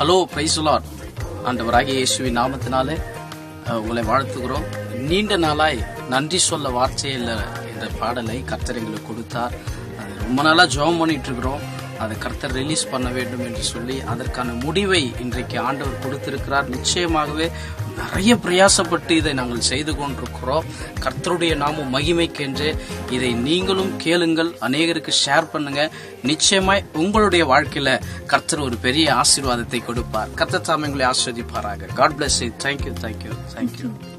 hello பிரைசுலார் ஆண்டவராகிய இயேசுவின் நாமத்தினாலே அஹ், உங்களை வாழ்த்துகிறோம் நீண்ட நாளாய் நன்றி சொல்ல வார்த்தையில் இந்த பாடலை கர்த்தர் எங்களுக்கு கொடுத்தார் அது ரொம்ப நாளா ஜெபம் பண்ணிட்டு இருக்கிறோம் அதை கர்த்தர் ரிலீஸ் பண்ண வேண்டும் என்று சொல்லி அதற்கான முடிவை இன்றைக்கு ஆண்டவர் கொடுத்திருக்கிறார் நிச்சயமாகவே நிறைய பிரயாசப்பட்டு இதை நாங்கள் செய்து கொண்டிருக்கிறோம் கர்த்தருடைய நாமம் மகிமைக்கென்று இதை நீங்களும் கேளுங்கள் அநேகருக்கு ஷேர் பண்ணுங்க நிச்சயமாய் உங்களுடைய வாழ்க்கையில கர்த்தர் ஒரு பெரிய ஆசீர்வாதத்தை கொடுப்பார் கர்த்தர் தாமே உங்களை ஆஸ்வதிப்பாராக God bless you thank you thank you thank you